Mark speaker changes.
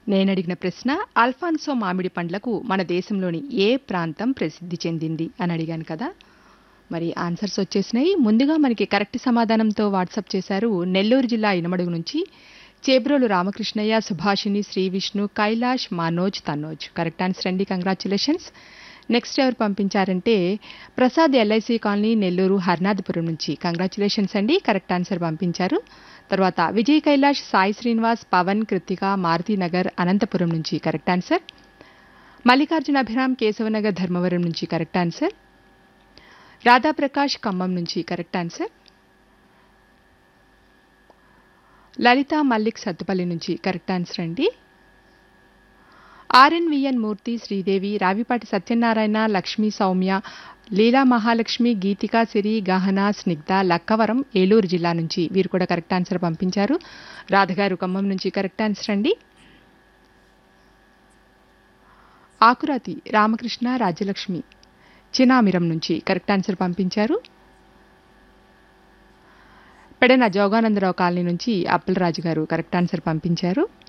Speaker 1: నేను అడిగిన ప్రశ్న అల్ఫాన్సో మామిడి పండ్లకు మన దేశంలోని ఏ ప్రాంతం ప్రసిద్ధి చెందింది అని అడిగాను కదా మరి ఆన్సర్స్ వచ్చేసినాయి ముందుగా మనకి కరెక్ట్ సమాధానంతో వాట్సాప్ చేశారు నెల్లూరు జిల్లా ఇనమడుగు నుంచి చేబ్రోలు రామకృష్ణయ్య సుభాషిణి శ్రీ విష్ణు కైలాష్ మనోజ్ తనోజ్ కరెక్ట్ ఆన్సర్ అండి కంగ్రాచులేషన్స్ నెక్స్ట్ ఎవరు పంపించారంటే ప్రసాద్ ఎల్ఐసి కాలనీ నెల్లూరు హర్నాథపురం నుంచి కంగ్రాచులేషన్స్ అండి కరెక్ట్ ఆన్సర్ పంపించారు తర్వాత విజయ్ కైలాష్ సాయి శ్రీనివాస్ పవన్ కృతిక మారుతీనగర్ అనంతపురం నుంచి కరెక్ట్ ఆన్సర్ మల్లికార్జున అభిరామ్ కేశవనగర్ ధర్మవరం నుంచి కరెక్ట్ ఆన్సర్ రాధాప్రకాష్ ఖమ్మం నుంచి కరెక్ట్ ఆన్సర్ లలిత మల్లిక్ సత్తుపల్లి నుంచి కరెక్ట్ ఆన్సర్ అండి ఆర్ఎన్విఎన్ మూర్తి శ్రీదేవి రావిపాటి సత్యనారాయణ లక్ష్మీ సౌమ్య లీలా మహాలక్ష్మి గీతికా సిరి గహన స్నిగ్ధ లక్కవరం ఏలూరు జిల్లా నుంచి వీరు కూడా కరెక్ట్ ఆన్సర్ పంపించారు రాధగారు ఖమ్మం నుంచి కరెక్ట్ ఆన్సర్ అండి ఆకురాతి రామకృష్ణ రాజ్యలక్ష్మి చినామిరం నుంచి కరెక్ట్ ఆన్సర్ పంపించారు పెడన జోగానందరావు కాలనీ నుంచి అప్పలరాజు గారు కరెక్ట్ ఆన్సర్ పంపించారు